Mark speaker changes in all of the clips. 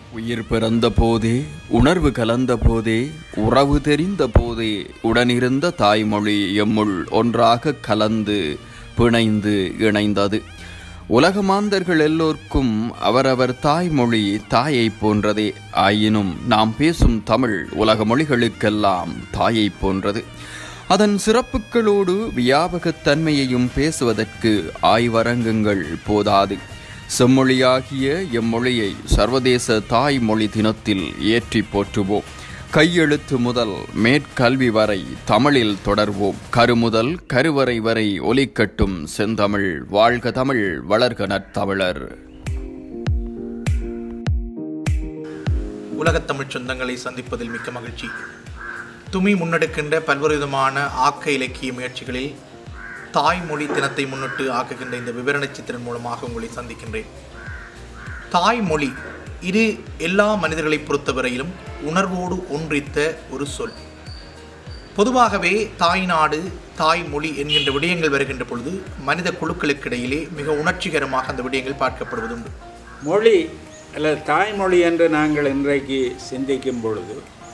Speaker 1: உயிர் பிறந்த போதே உணர்வு கலந்த போதே உறவு தெரிந்த போதே உடனிருந்த தாய்மொழி எம்முள் ஒன்றாக கலந்து பிணைந்து இணைந்தது உலக மாந்தர்கள் எல்லோர்க்கும் அவரவர் தாய்மொழி தாயைப் போன்றதே ஆயினும் நாம் பேசும் தமிழ் உலக மொழிகளுக்கெல்லாம் தாயைப் போன்றது அதன் சிறப்புகளோடு வியாபகத் தன்மையையும் பேசுவதற்கு ஆய்வரங்கங்கள் போதாது செம்மொழியாகிய எம்மொழியை சர்வதேச தாய்மொழி தினத்தில் ஏற்றி போற்றுவோம் கையெழுத்து முதல் மேற்கல்வி வரை தமிழில் தொடர்வோம் கருமுதல் கருவறை வரை ஒலிக்கட்டும் செந்தமிழ் வாழ்க தமிழ் வளர்க நற்தமிழர்
Speaker 2: உலகத் தமிழ்ச் சொந்தங்களை சந்திப்பதில் மிக்க மகிழ்ச்சி துமி முன்னெடுக்கின்ற பல்வேறு விதமான ஆக்க இலக்கிய முயற்சிகளில் தாய்மொழி தினத்தை முன்னிட்டு ஆக்குகின்ற இந்த விவரண சித்திரன் மூலமாக உங்களை சந்திக்கின்றேன் தாய்மொழி இது எல்லா மனிதர்களை பொறுத்தவரையிலும் உணர்வோடு ஒன்றித்த ஒரு சொல் பொதுவாகவே தாய்நாடு தாய்மொழி என்கின்ற விடயங்கள் வருகின்ற பொழுது மனித குழுக்களுக்கிடையிலே மிக உணர்ச்சிகரமாக அந்த விடயங்கள் பார்க்கப்படுவதுண்டு
Speaker 3: மொழி அல்லது தாய்மொழி என்று நாங்கள் இன்றைக்கு சிந்திக்கும் பொழுது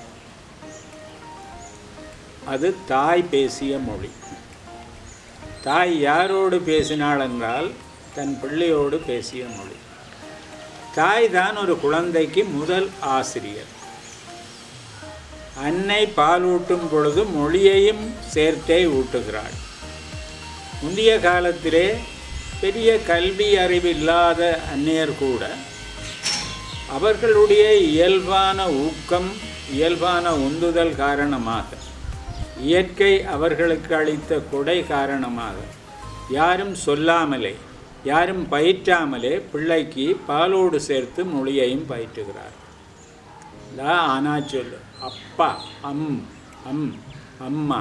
Speaker 3: அது தாய் பேசிய மொழி தாய் யாரோடு பேசினாள் என்றால் தன் பிள்ளையோடு பேசிய மொழி தாய் தான் ஒரு குழந்தைக்கு முதல் ஆசிரியர் அன்னை பாலூட்டும் பொழுது மொழியையும் சேர்த்தே ஊட்டுகிறாள் முந்தைய காலத்திலே பெரிய கல்வி அறிவு இல்லாத அந்நியர் கூட அவர்களுடைய இயல்பான ஊக்கம் இயல்பான உந்துதல் காரணமாக இயற்கை அவர்களுக்கு அளித்த கொடை காரணமாக யாரும் சொல்லாமலே யாரும் பயிற்றாமலே பிள்ளைக்கு பாலோடு சேர்த்து மொழியையும் பயிற்றுகிறார் லா ஆனா சொல்லு அப்பா அம் அம் அம்மா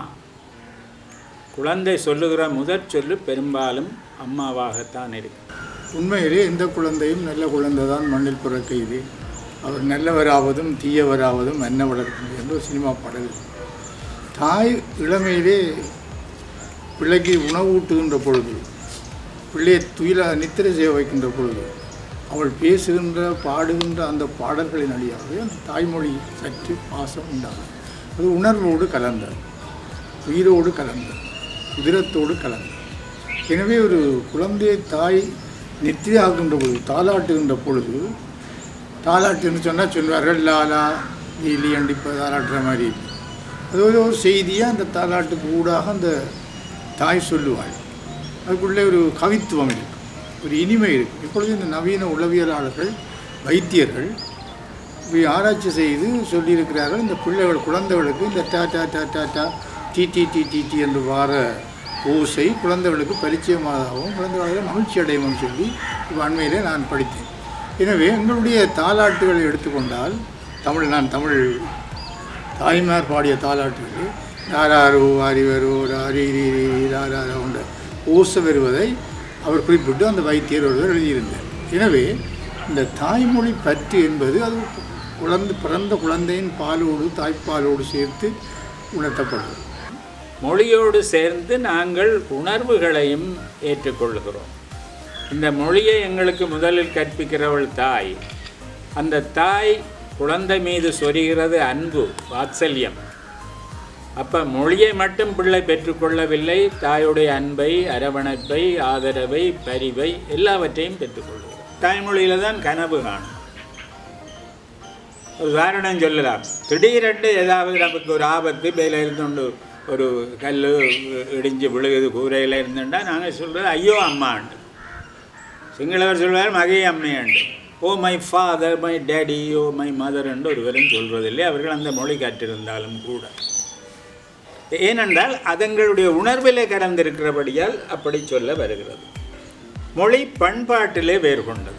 Speaker 3: குழந்தை சொல்லுகிற முதற் சொல்லு பெரும்பாலும் அம்மாவாகத்தான் இருக்கு
Speaker 4: உண்மையிலே எந்த குழந்தையும் நல்ல குழந்தை தான் மண்ணில் பிறக்கைது அவர் நல்லவராவதும் தீயவராவதும் என்ன வளர்க்கும் என்று ஒரு சினிமா பாடல் தாய் இளமையிலே பிள்ளைக்கு உணவு ஊட்டுகின்ற பொழுது பிள்ளையை துயில நித்திரை செய்ய வைக்கின்ற பொழுது அவள் பேசுகின்ற பாடுகின்ற அந்த பாடல்களின் வழியாகவே அந்த தாய்மொழி சற்று பாசம் உண்டாகும் அது உணர்வோடு கலந்தது உயிரோடு கலந்தது உதிரத்தோடு கலந்தது எனவே ஒரு குழந்தையை தாய் நித்திரை ஆகின்ற பொழுது தாளாட்டுகின்ற பொழுது தாளாட்டுன்னு சொன்னால் சொல்வார்கள் லாலா லீலி அண்டிப்ப தாளாட்டுற மாதிரி அது ஒரு ஒரு செய்தியாக அந்த தாளாட்டுக்கு ஊடாக அந்த தாய் சொல்லுவாள் அதுக்குள்ளே ஒரு கவித்துவம் இருக்கு ஒரு இனிமை இருக்குது இப்பொழுது இந்த நவீன உளவியலாளர்கள் வைத்தியர்கள் இப்படி ஆராய்ச்சி செய்து சொல்லியிருக்கிறார்கள் இந்த பிள்ளைகள் குழந்தைகளுக்கு இந்த டா டா டா டா டா டி டி டி டி டி என்று வார ஓசை குழந்தைகளுக்கு பரிச்சயமானதாகவும் குழந்தைகளை மகிழ்ச்சி அடையவும் சொல்லி இப்போ அண்மையிலே நான் படித்தேன் எனவே எங்களுடைய தாலாட்டுகளை எடுத்துக்கொண்டால் தமிழ் நான் தமிழ் தாய்மார் பாடிய தாலாட்டுகள் ராராரோ அறிவரோ ராரி ராராரோ என்ற ஓசை வருவதை அவர் குறிப்பிட்டு அந்த வைத்தியர் ஒருவர் எழுதியிருந்தார் எனவே இந்த தாய்மொழி பற்று என்பது அது குழந்தை பிறந்த குழந்தையின் பாலோடு தாய்ப்பாலோடு சேர்த்து உணர்த்தப்படுது
Speaker 3: மொழியோடு சேர்ந்து நாங்கள் உணர்வுகளையும் ஏற்றுக்கொள்கிறோம் இந்த மொழியை எங்களுக்கு முதலில் கற்பிக்கிறவள் தாய் அந்த தாய் குழந்தை மீது சொரிகிறது அன்பு வாத்சல்யம் அப்போ மொழியை மட்டும் பிள்ளை பெற்றுக்கொள்ளவில்லை தாயுடைய அன்பை அரவணைப்பை ஆதரவை பரிவை எல்லாவற்றையும் பெற்றுக்கொள்கிறது தாய்மொழியில் தான் கனவு காணும் ஒரு உதாரணம் சொல்லலாம் திடீரென்று ஏதாவது நமக்கு ஒரு ஆபத்து மேலே இருந்துண்டு ஒரு கல் இடிஞ்சு விழுகுது கூரையில் இருந்துட்டா நாங்கள் சொல்கிறது ஐயோ அம்மாண்டு சிங்களவர் சொல்வார் மகை அம்மையாண்டு oh my father my daddy oh my mother என்று ஒருவரும் சொல்வதில்லை அவர்கள் அந்த மொழி கற்றிருந்தாலும் கூட ஏனென்றால் அதங்களுடைய உணர்விலே கடந்திருக்கிறபடியால் அப்படி சொல்ல வருகிறது மொழி பண்பாட்டிலே வேறு கொண்டது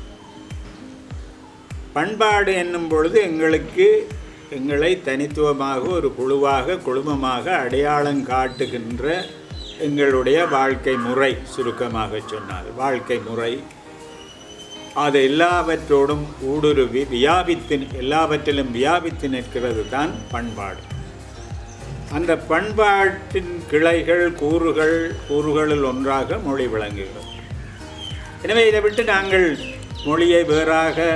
Speaker 3: பண்பாடு என்னும் பொழுது எங்களுக்கு எங்களை தனித்துவமாக ஒரு குழுவாக குழுமமாக அடையாளம் காட்டுகின்ற எங்களுடைய வாழ்க்கை முறை சுருக்கமாக சொன்னால் வாழ்க்கை முறை அது எல்லாவற்றோடும் ஊடுருவி வியாபித்து எல்லாவற்றிலும் வியாபித்து நிற்கிறது தான் பண்பாடு அந்த பண்பாட்டின் கிளைகள் கூறுகள் கூறுகளில் ஒன்றாக மொழி விளங்குகிறது எனவே இதை விட்டு நாங்கள் மொழியை வேறாக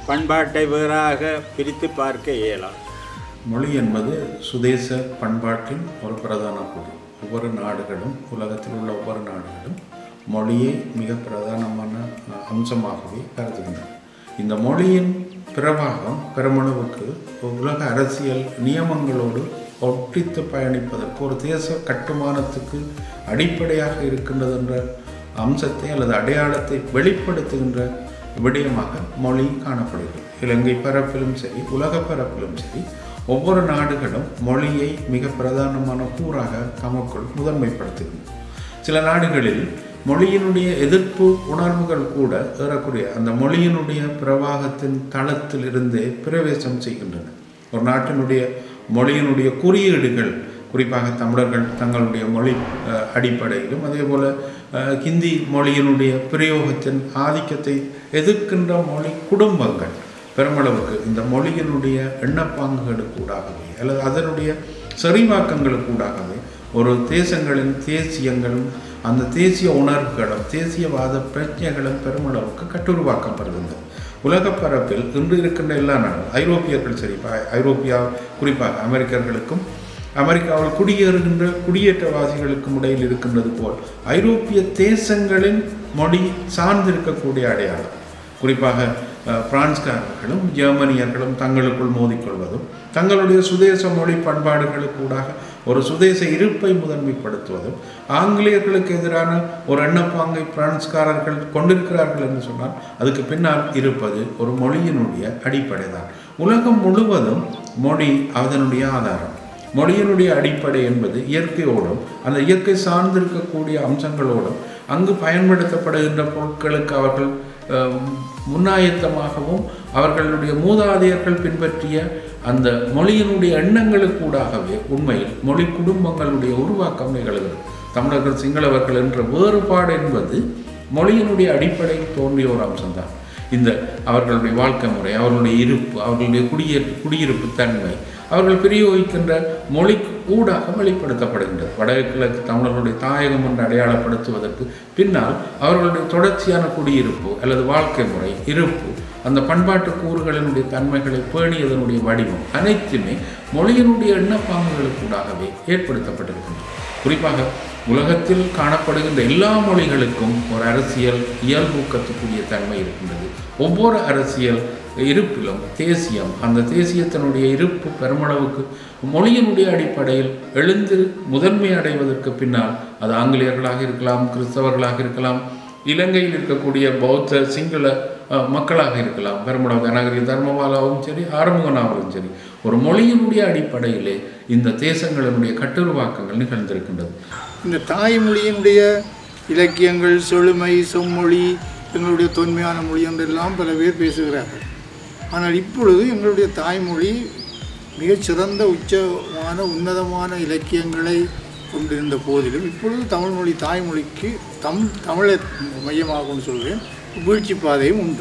Speaker 3: பண்பாட்டை வேறாக பிரித்து பார்க்க இயலாது
Speaker 5: மொழி என்பது சுதேச பண்பாட்டின் ஒரு பிரதான கூறு ஒவ்வொரு நாடுகளும் உலகத்தில் உள்ள ஒவ்வொரு நாடுகளும் மொழியை மிக பிரதானமான அஹ், அம்சமாகவே கருதுகின்றன இந்த மொழியின் பிரவாகம் பெருமளவுக்கு உலக அரசியல் நியமங்களோடு ஒட்டித்து பயணிப்பதற்கு ஒரு தேச கட்டுமானத்துக்கு அடிப்படையாக இருக்கின்றது என்ற அம்சத்தை அல்லது அடையாளத்தை வெளிப்படுத்துகின்ற விடயமாக மொழி காணப்படுகிறது இலங்கை பரப்பிலும் சரி உலக பரப்பிலும் சரி ஒவ்வொரு நாடுகளும் மொழியை மிக பிரதானமான கூறாக தமக்குள் முதன்மைப்படுத்துகின்றன சில நாடுகளில் மொழியினுடைய எதிர்ப்பு உணர்வுகள் கூட ஏறக்குறைய அந்த மொழியினுடைய பிரவாகத்தின் தளத்தில் இருந்தே பிரவேசம் செய்கின்றன ஒரு நாட்டினுடைய மொழியினுடைய குறியீடுகள் குறிப்பாக தமிழர்கள் தங்களுடைய மொழி அஹ், அடிப்படையிலும் அதே போல அஹ், ஹிந்தி மொழியினுடைய பிரயோகத்தின் ஆதிக்கத்தை எதிர்க்கின்ற மொழி குடும்பங்கள் பெருமளவுக்கு இந்த மொழியினுடைய எண்ணப்பாங்குகளுக்கூடாகவே அல்லது அதனுடைய செறிவாக்கங்களுக்கூடாகவே ஒரு தேசங்களின் தேசியங்களும் அந்த தேசிய உணர்வுகளும் தேசியவாத பிரஜைகளும் பெருமளவுக்கு கட்டுருவாக்கப்படுகின்றன உலக பரப்பில் இன்று இருக்கின்ற எல்லா நாடும் ஐரோப்பியர்கள் சரி இப்ப ஐரோப்பியா குறிப்பாக அமெரிக்கர்களுக்கும் அமெரிக்காவில் குடியேறுகின்ற குடியேற்றவாசிகளுக்கும் இடையில் இருக்கின்றது போல் ஐரோப்பிய தேசங்களின் மொழி சார்ந்திருக்கக்கூடிய அடையாளம் குறிப்பாக அஹ், பிரான்ஸ்காரர்களும் ஜெர்மனியர்களும் தங்களுக்குள் மோதிக்கொள்வதும் தங்களுடைய சுதேச மொழி பண்பாடுகளுக்கூடாக ஒரு சுதேச இருப்பை முதன்மைப்படுத்துவதும் ஆங்கிலேயர்களுக்கு எதிரான ஒரு எண்ணப்பாங்கை பிரான்ஸ்காரர்கள் கொண்டிருக்கிறார்கள் என்று சொன்னால் அதுக்கு பின்னால் இருப்பது ஒரு மொழியினுடைய அடிப்படை தான் உலகம் முழுவதும் மொழி அதனுடைய ஆதாரம் மொழியினுடைய அடிப்படை என்பது இயற்கையோடும் அந்த இயற்கை சார்ந்திருக்கக்கூடிய அம்சங்களோடும் அங்கு பயன்படுத்தப்படுகின்ற பொருட்களுக்கு அவர்கள் அஹ், முன்னாயத்தமாகவும் அவர்களுடைய மூதாதையர்கள் பின்பற்றிய அந்த மொழியினுடைய எண்ணங்களுக்கூடாகவே உண்மையில் மொழி குடும்பங்களுடைய உருவாக்கம் நிகழ்கிறது தமிழர்கள் சிங்களவர்கள் என்ற வேறுபாடு என்பது மொழியினுடைய அடிப்படையில் தோன்றிய ஒரு அம்சம்தான் இந்த அவர்களுடைய வாழ்க்கை முறை அவர்களுடைய இருப்பு அவர்களுடைய குடியே குடியிருப்பு தன்மை அவர்கள் பிரயோகிக்கின்ற மொழி ஊடாக வெளிப்படுத்தப்படுகின்றது வடகிழக்கு தமிழர்களுடைய தாயகம் என்று அடையாளப்படுத்துவதற்கு பின்னால் அவர்களுடைய தொடர்ச்சியான குடியிருப்பு அல்லது வாழ்க்கை முறை இருப்பு அந்த பண்பாட்டு கூறுகளினுடைய தன்மைகளை பேணியதனுடைய வடிவம் அனைத்துமே மொழியினுடைய எண்ணப்பாங்குகளுக்கூடாகவே ஏற்படுத்தப்பட்டிருக்கின்றன குறிப்பாக உலகத்தில் காணப்படுகின்ற எல்லா மொழிகளுக்கும் ஒரு அரசியல் இயல்பூக்கத்துக்குரிய தன்மை இருக்கின்றது ஒவ்வொரு அரசியல் இருப்பிலும் தேசியம் அந்த தேசியத்தினுடைய இருப்பு பெருமளவுக்கு மொழியினுடைய அடிப்படையில் எழுந்து முதன்மை அடைவதற்கு பின்னால் அது ஆங்கிலேயர்களாக இருக்கலாம் கிறிஸ்தவர்களாக இருக்கலாம் இலங்கையில் இருக்கக்கூடிய பௌத்த சிங்கள அஹ், மக்களாக இருக்கலாம் பெருமளவு கனகரி தர்மபாலாவும் சரி ஆறுமுகனாவலும் சரி ஒரு மொழியினுடைய அடிப்படையிலே இந்த தேசங்களினுடைய கட்டுருவாக்கங்கள் நிகழ்ந்திருக்கின்றது
Speaker 4: இந்த தாய்மொழியினுடைய இலக்கியங்கள் செழுமை செம்மொழி எங்களுடைய தொன்மையான மொழி என்றெல்லாம் பல பேர் பேசுகிறார்கள் ஆனால் இப்பொழுது எங்களுடைய தாய்மொழி மிகச்சிறந்த உச்சமான உன்னதமான இலக்கியங்களை கொண்டிருந்த போதிலும் இப்பொழுது தமிழ்மொழி தாய்மொழிக்கு தம் தமிழை மையமாக கொண்டு சொல்கிறேன் வீழ்ச்சி பாதையும் உண்டு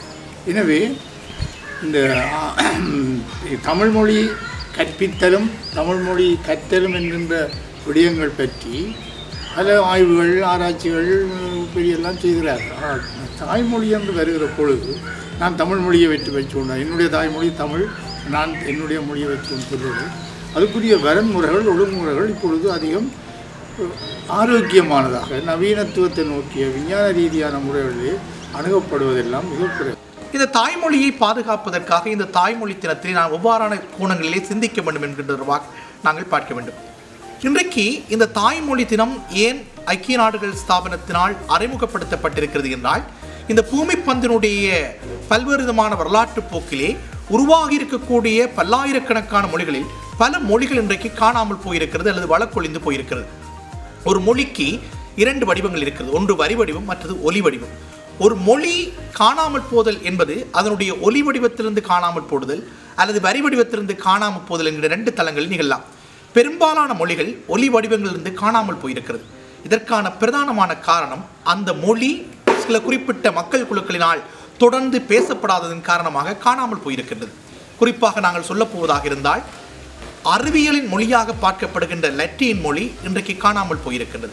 Speaker 4: எனவே இந்த ஆ, தமிழ்மொழி கற்பித்தலும் தமிழ்மொழி கற்றலும் என்கின்ற விடயங்கள் பற்றி பல ஆய்வுகள் ஆராய்ச்சிகள் இப்படியெல்லாம் செய்கிறார்கள் ஆனால் தாய்மொழி என்று வருகிற பொழுது நான் தமிழ் மொழியை வெற்றி வச்சுக்கொண்டேன் என்னுடைய தாய்மொழி தமிழ் நான் என்னுடைய மொழியை வச்சுக்கொண்டு சொல்வது அதுக்குரிய வரன்முறைகள் ஒழுங்குமுறைகள் இப்பொழுது அதிகம் ஆரோக்கியமானதாக நவீனத்துவத்தை நோக்கிய விஞ்ஞான ரீதியான முறைகளிலே அணுகப்படுவதெல்லாம் மிக குறைவு
Speaker 2: இந்த தாய்மொழியை பாதுகாப்பதற்காக இந்த தாய்மொழி தினத்தை நான் எவ்வாறான கோணங்களிலே சிந்திக்க வேண்டும் என்கின்றவாக நாங்கள் பார்க்க வேண்டும் இன்றைக்கு இந்த தாய்மொழி தினம் ஏன் ஐக்கிய நாடுகள் ஸ்தாபனத்தினால் அறிமுகப்படுத்தப்பட்டிருக்கிறது என்றால் இந்த பூமி பந்தினுடைய பல்வேறு விதமான வரலாற்று போக்கிலே உருவாகி இருக்கக்கூடிய பல்லாயிரக்கணக்கான மொழிகளில் பல மொழிகள் இன்றைக்கு காணாமல் போயிருக்கிறது அல்லது வழக்கொழிந்து போயிருக்கிறது ஒரு மொழிக்கு இரண்டு வடிவங்கள் இருக்கிறது ஒன்று வரி வடிவம் மற்றது ஒலி வடிவம் ஒரு மொழி காணாமல் போதல் என்பது அதனுடைய ஒலி வடிவத்திலிருந்து காணாமல் போடுதல் அல்லது வரி வடிவத்திலிருந்து காணாமல் போதல் என்கிற ரெண்டு தளங்களில் நிகழலாம் பெரும்பாலான மொழிகள் ஒலி வடிவங்களிலிருந்து காணாமல் போயிருக்கிறது இதற்கான பிரதானமான காரணம் அந்த மொழி சில குறிப்பிட்ட மக்கள் குழுக்களினால் தொடர்ந்து பேசப்படாததன் காரணமாக காணாமல் போயிருக்கின்றது குறிப்பாக நாங்கள் சொல்லப் போவதாக இருந்தால் அறிவியலின் மொழியாக பார்க்கப்படுகின்ற லத்தீன் மொழி இன்றைக்கு காணாமல் போயிருக்கின்றது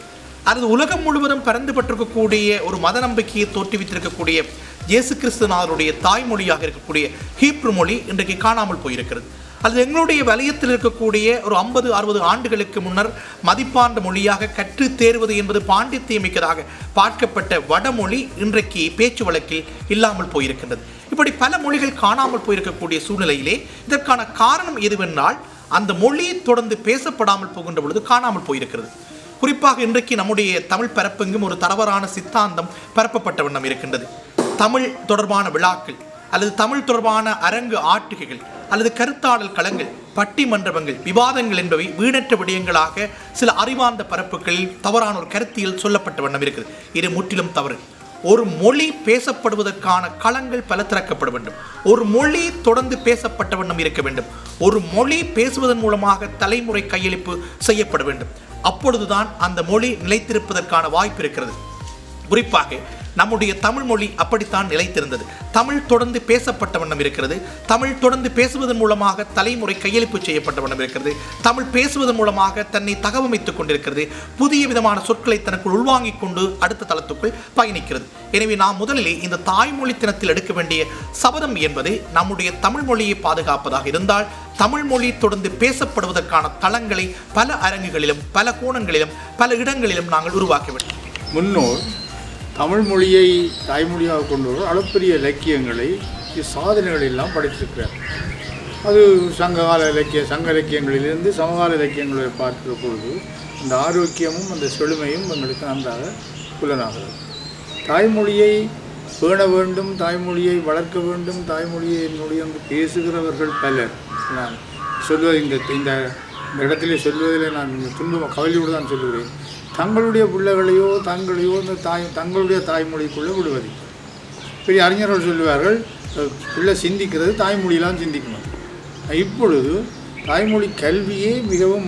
Speaker 2: அல்லது உலகம் முழுவதும் பறந்துபட்டிருக்கக்கூடிய ஒரு மத நம்பிக்கையை தோற்றுவித்திருக்கக்கூடிய இயேசு கிறிஸ்துநாதருடைய தாய்மொழியாக இருக்கக்கூடிய ஹீப்ரு மொழி இன்றைக்கு காணாமல் போயிருக்கிறது அல்லது எங்களுடைய வலயத்தில் இருக்கக்கூடிய ஒரு ஐம்பது அறுபது ஆண்டுகளுக்கு முன்னர் மதிப்பாண்ட மொழியாக கற்று தேர்வது என்பது பாண்டித்தியமிக்கதாக பார்க்கப்பட்ட வடமொழி இன்றைக்கு பேச்சு வழக்கில் இல்லாமல் போயிருக்கின்றது இப்படி பல மொழிகள் காணாமல் போயிருக்கக்கூடிய சூழ்நிலையிலே இதற்கான காரணம் எதுவென்றால் அந்த மொழி தொடர்ந்து பேசப்படாமல் போகின்ற பொழுது காணாமல் போயிருக்கிறது குறிப்பாக இன்றைக்கு நம்முடைய தமிழ் பரப்பெங்கும் ஒரு தரவரான சித்தாந்தம் பரப்பப்பட்ட வண்ணம் இருக்கின்றது தமிழ் தொடர்பான விழாக்கள் அல்லது தமிழ் தொடர்பான அரங்கு ஆட்டுகைகள் அல்லது கருத்தாடல் களங்கள் பட்டிமன்றங்கள் விவாதங்கள் என்பவை வீணற்ற விடயங்களாக சில அறிவார்ந்த பரப்புகளில் தவறான ஒரு கருத்தியல் சொல்லப்பட்ட வண்ணம் இருக்குது இது முற்றிலும் தவறு ஒரு மொழி பேசப்படுவதற்கான களங்கள் பல திறக்கப்பட வேண்டும் ஒரு மொழி தொடர்ந்து பேசப்பட்ட வண்ணம் இருக்க வேண்டும் ஒரு மொழி பேசுவதன் மூலமாக தலைமுறை கையளிப்பு செய்யப்பட வேண்டும் அப்பொழுதுதான் அந்த மொழி நிலைத்திருப்பதற்கான வாய்ப்பு இருக்கிறது குறிப்பாக நம்முடைய தமிழ் மொழி அப்படித்தான் நிலைத்திருந்தது தமிழ் தொடர்ந்து பேசப்பட்ட வண்ணம் இருக்கிறது தமிழ் தொடர்ந்து பேசுவதன் மூலமாக தலைமுறை கையெழுப்பு செய்யப்பட்ட வண்ணம் இருக்கிறது தமிழ் பேசுவதன் மூலமாக தன்னை தகவமைத்துக் கொண்டிருக்கிறது புதிய விதமான சொற்களை தனக்குள் உள்வாங்கிக் கொண்டு அடுத்த தளத்துக்குள் பயணிக்கிறது எனவே நாம் முதலிலே இந்த தாய்மொழி தினத்தில் எடுக்க வேண்டிய சபதம் என்பது நம்முடைய தமிழ் மொழியை பாதுகாப்பதாக இருந்தால் தமிழ் மொழி தொடர்ந்து பேசப்படுவதற்கான தளங்களை பல அரங்குகளிலும் பல கோணங்களிலும் பல இடங்களிலும் நாங்கள் உருவாக்க வேண்டும்
Speaker 4: முன்னோர் தமிழ் மொழியை தாய்மொழியாக கொண்டு வரும் அளப்பரிய இலக்கியங்களை சாதனைகள் எல்லாம் படைத்திருக்கிறார் அது சங்ககால இலக்கிய சங்க இலக்கியங்களிலிருந்து சமகால இலக்கியங்களை பார்க்கிற பொழுது அந்த ஆரோக்கியமும் அந்த செழுமையும் எங்களுக்கு நன்றாக புலனாகிறது தாய்மொழியை பேண வேண்டும் தாய்மொழியை வளர்க்க வேண்டும் தாய்மொழியை என்னுடைய என்று பேசுகிறவர்கள் பலர் நான் சொல்வது இந்த இந்த இந்த இடத்திலே சொல்வதில் நான் துன்பம் கவலையோடு தான் சொல்லுகிறேன் தங்களுடைய பிள்ளைகளையோ தங்களையோ இந்த தாய் தங்களுடைய தாய்மொழிக்குள்ளே விடுவதில்லை பெரிய அறிஞர்கள் சொல்லுவார்கள் அஹ், பிள்ளை சிந்திக்கிறது தாய்மொழியெல்லாம் சிந்திக்கணும் இப்பொழுது தாய்மொழி கல்வியே மிகவும்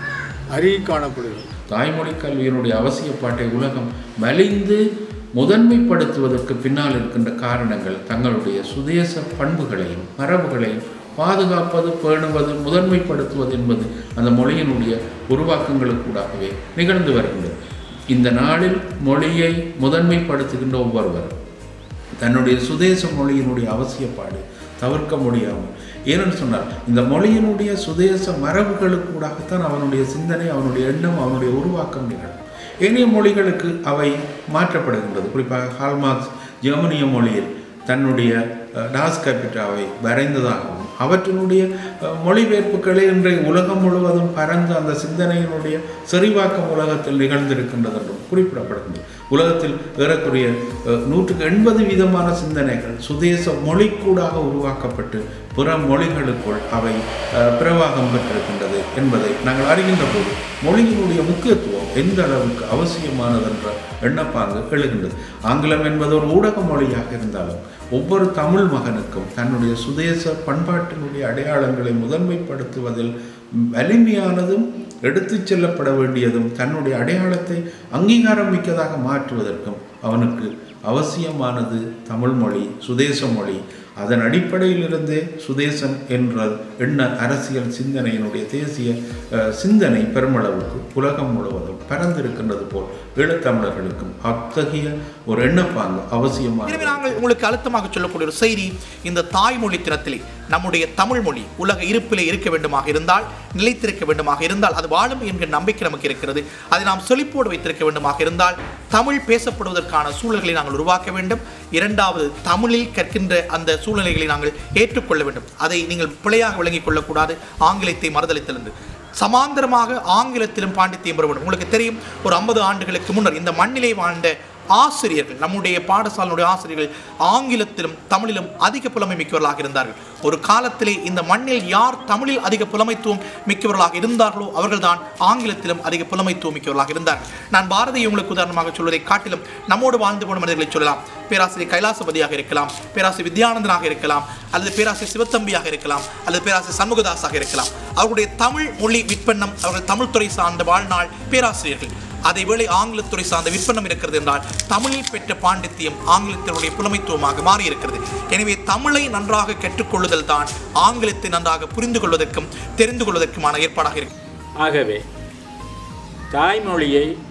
Speaker 4: அருகி காணப்படுகிறது
Speaker 5: தாய்மொழி கல்வியினுடைய அவசியப்பாட்டை உலகம் மலிந்து முதன்மைப்படுத்துவதற்கு பின்னால் இருக்கின்ற காரணங்கள் தங்களுடைய சுதேச பண்புகளையும் மரபுகளையும் பாதுகாப்பது பேணுவது முதன்மைப்படுத்துவது என்பது அந்த மொழியினுடைய உருவாக்கங்களுக்கூடாகவே நிகழ்ந்து வருகின்றது இந்த நாளில் மொழியை முதன்மைப்படுத்துகின்ற ஒவ்வொருவரும் தன்னுடைய சுதேச மொழியினுடைய அவசியப்பாடு தவிர்க்க முடியாமல் ஏனென்று சொன்னால் இந்த மொழியினுடைய சுதேச மரபுகளுக்கூடாகத்தான் அவனுடைய சிந்தனை அவனுடைய எண்ணம் அவனுடைய உருவாக்கம் நிகழும் ஏனைய மொழிகளுக்கு அவை மாற்றப்படுகின்றது குறிப்பாக ஹால்மார்க்ஸ் ஜெர்மனிய மொழியில் தன்னுடைய அஹ், டாஸ் கேபிட்டாவை வரைந்ததாகவும் அவற்றினுடைய அஹ், மொழிபெயர்ப்புகளே இன்றைய உலகம் முழுவதும் பரந்து அந்த சிந்தனையினுடைய செறிவாக்கம் உலகத்தில் நிகழ்ந்திருக்கின்றது என்றும் குறிப்பிடப்படுகின்றது உலகத்தில் ஏறக்குறைய அஹ், நூற்றுக்கு எண்பது விதமான சிந்தனைகள் சுதேச மொழிக்கூடாக உருவாக்கப்பட்டு பிற மொழிகளுக்குள் அவை அஹ், பிரவாகம் பெற்றிருக்கின்றது என்பதை நாங்கள் அறிகின்ற போது மொழியினுடைய முக்கியத்துவம் எந்த அளவுக்கு அவசியமானது என்ற எண்ணப்பாங்கு எழுகின்றது ஆங்கிலம் என்பது ஒரு ஊடக மொழியாக இருந்தாலும் ஒவ்வொரு தமிழ் மகனுக்கும் தன்னுடைய சுதேச பண்பாட்டினுடைய அடையாளங்களை முதன்மைப்படுத்துவதில் வலிமையானதும் எடுத்துச் செல்லப்பட வேண்டியதும் தன்னுடைய அடையாளத்தை அங்கீகாரம் மிக்கதாக மாற்றுவதற்கும் அவனுக்கு அவசியமானது தமிழ் மொழி சுதேச மொழி அதன் அடிப்படையிலிருந்தே சுதேசம் என்ற எண்ண அரசியல் சிந்தனையினுடைய தேசிய அஹ், சிந்தனை பெருமளவுக்கு உலகம் முழுவதும் பரந்திருக்கின்றது போல் ஈழத்தமிழர்களுக்கும் அத்தகைய ஒரு எண்ணப்பாங்கு
Speaker 2: எனவே
Speaker 5: அவசியமானது
Speaker 2: நாங்கள் உங்களுக்கு அழுத்தமாக சொல்லக்கூடிய ஒரு செய்தி இந்த தாய்மொழி தினத்திலே நம்முடைய தமிழ் மொழி உலக இருப்பிலே இருக்க வேண்டுமாக இருந்தால் நிலைத்திருக்க வேண்டுமாக இருந்தால் அது வாழும் என்கிற நம்பிக்கை நமக்கு இருக்கிறது அதை நாம் செழிப்போடு வைத்திருக்க வேண்டுமாக இருந்தால் தமிழ் பேசப்படுவதற்கான சூழல்களை நாங்கள் உருவாக்க வேண்டும் இரண்டாவது தமிழில் கற்கின்ற அந்த சூழ்நிலைகளை நாங்கள் ஏற்றுக்கொள்ள வேண்டும் அதை நீங்கள் பிழையாக விளங்கிக் கொள்ளக்கூடாது ஆங்கிலத்தை மறுதளித்திருந்து சமாந்தரமாக ஆங்கிலத்திலும் பாண்டித்தியம் பெற வேண்டும் உங்களுக்கு தெரியும் ஒரு ஐம்பது ஆண்டுகளுக்கு முன்னர் இந்த மண்ணிலே வாழ்ந்த ஆசிரியர்கள் நம்முடைய பாடசாலையுடைய ஆசிரியர்கள் ஆங்கிலத்திலும் தமிழிலும் அதிக புலமை மிக்கவர்களாக இருந்தார்கள் ஒரு காலத்திலே இந்த மண்ணில் யார் தமிழில் அதிக புலமைத்துவம் மிக்கவர்களாக இருந்தார்களோ அவர்கள்தான் ஆங்கிலத்திலும் அதிக புலமைத்துவம் மிக்கவர்களாக இருந்தார்கள் நான் பாரதியை உங்களுக்கு உதாரணமாக சொல்வதை காட்டிலும் நம்மோடு வாழ்ந்து போன மனிதர்களை சொல்லலாம் பேராசிரியர் கைலாசபதியாக இருக்கலாம் பேராசிரியர் வித்யானந்தனாக இருக்கலாம் அல்லது பேராசிரியர் சிவத்தம்பியாக இருக்கலாம் அல்லது பேராசிரியர் சண்முகதாஸாக இருக்கலாம் அவர்களுடைய தமிழ் மொழி விற்பன்னம் அவர்கள் தமிழ் துறை சார்ந்த வாழ்நாள் பேராசிரியர்கள் அதே வேளை ஆங்கிலத்துறை சார்ந்த விற்பனம் இருக்கிறது என்றால் தமிழில் பெற்ற பாண்டித்தியம் ஆங்கிலத்தினுடைய புலமைத்துவமாக மாறி இருக்கிறது எனவே தமிழை நன்றாக கற்றுக்கொள்ளுதல் தான் ஆங்கிலத்தை நன்றாக புரிந்து கொள்வதற்கும் தெரிந்து கொள்வதற்குமான ஏற்பாடாக இருக்கு
Speaker 3: ஆகவே தாய்மொழியை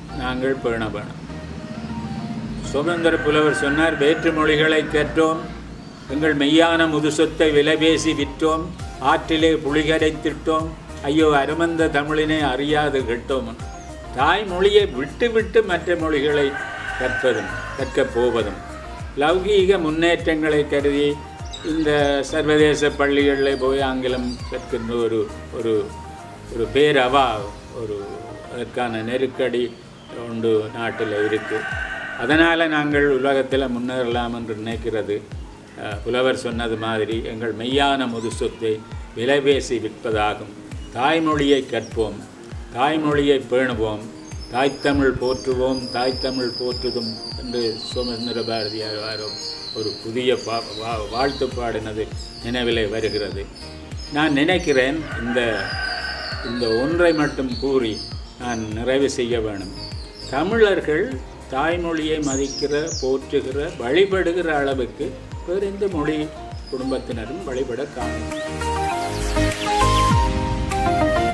Speaker 3: நாங்கள் பேண வேணும் சுதந்திர புலவர் சொன்னார் வேற்று மொழிகளை கற்றோம் எங்கள் மெய்யான முதுசொத்தை விலை பேசி விற்றோம் ஆற்றிலே புலிகரைத்திட்டோம் ஐயோ அருமந்த தமிழினை அறியாது கெட்டோம் தாய்மொழியை விட்டு விட்டு மற்ற மொழிகளை கற்பதும் கற்கப் போவதும் லௌகீக முன்னேற்றங்களை கருதி இந்த சர்வதேச பள்ளிகளில் போய் ஆங்கிலம் கற்கின்ற ஒரு ஒரு ஒரு பேரவா ஒரு அதற்கான நெருக்கடி உண்டு நாட்டில் இருக்குது அதனால் நாங்கள் உலகத்தில் முன்னேறலாம் என்று நினைக்கிறது அஹ், புலவர் சொன்னது மாதிரி எங்கள் மெய்யான முது சொத்தை விலை பேசி விற்பதாகும் தாய்மொழியை கற்போம் தாய்மொழியை பேணுவோம் தாய்த்தமிழ் போற்றுவோம் தாய்த்தமிழ் போற்றுதும் என்று சுமந்திர பாரதியார் வாரோ ஒரு புதிய பா வா- வாழ்த்து பாடினது நினைவிலே வருகிறது நான் நினைக்கிறேன் இந்த இந்த ஒன்றை மட்டும் கூறி நான் நிறைவு செய்ய வேணும் தமிழர்கள் தாய்மொழியை மதிக்கிற போற்றுகிற வழிபடுகிற அளவுக்கு வேறு எந்த மொழி குடும்பத்தினரும் வழிபட காணும்